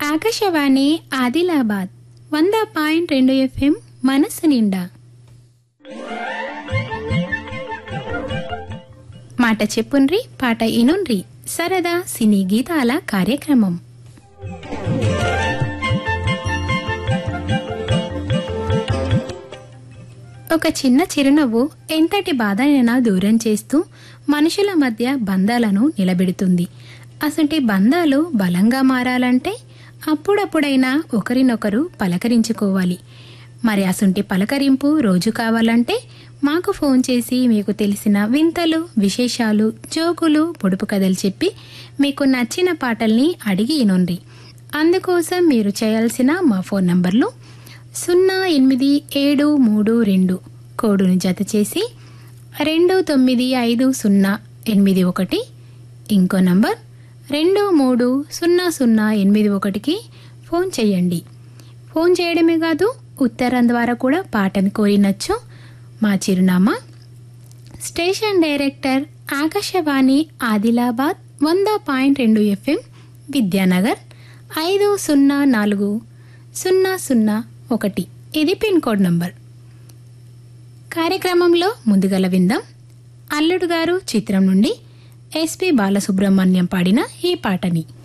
ఆకాశవాణి ఆదిలాబాద్ వంద పాయింట్ రెండు ఎఫ్ఎం మనస్సు నిండా మాట చెప్పుండ్రి పాట ఇనుండ్రి సరదా సినీ గీతాల కార్యక్రమం ఒక చిన్న చిరునవ్వు ఎంతటి బాధనైనా దూరం చేస్తూ మనుషుల మధ్య బంధాలను నిలబెడుతుంది అసంటి బంధాలు బలంగా మారాలంటే అప్పుడప్పుడైనా ఒకరినొకరు పలకరించుకోవాలి మరి అసంటి పలకరింపు రోజు కావాలంటే మాకు ఫోన్ చేసి మీకు తెలిసిన వింతలు విశేషాలు జోకులు పొడుపు కథలు చెప్పి మీకు నచ్చిన పాటల్ని అడిగి ఇనుండ్రి అందుకోసం మీరు చేయాల్సిన మా ఫోన్ నంబర్లు సున్నా ఎనిమిది ఏడు మూడు రెండు కోడును జత చేసి రెండు తొమ్మిది ఐదు సున్నా ఎనిమిది ఒకటి ఇంకో నంబర్ రెండు మూడు సున్నా సున్నా ఎనిమిది ఒకటికి ఫోన్ చేయండి ఫోన్ చేయడమే కాదు ఉత్తరం ద్వారా కూడా పాటను కోరినచ్చు మా చిరునామా స్టేషన్ డైరెక్టర్ ఆకాశవాణి ఆదిలాబాద్ వంద పాయింట్ రెండు ఎఫ్ఎం విద్యానగర్ ఐదు సున్నా నాలుగు సున్నా సున్నా ఒకటి ఇది పిన్ కోడ్ నంబర్ కార్యక్రమంలో ముందుగల విందాం అల్లుడు గారు చిత్రం నుండి ఎస్పి బాలసుబ్రహ్మణ్యం పాడిన ఈ పాటని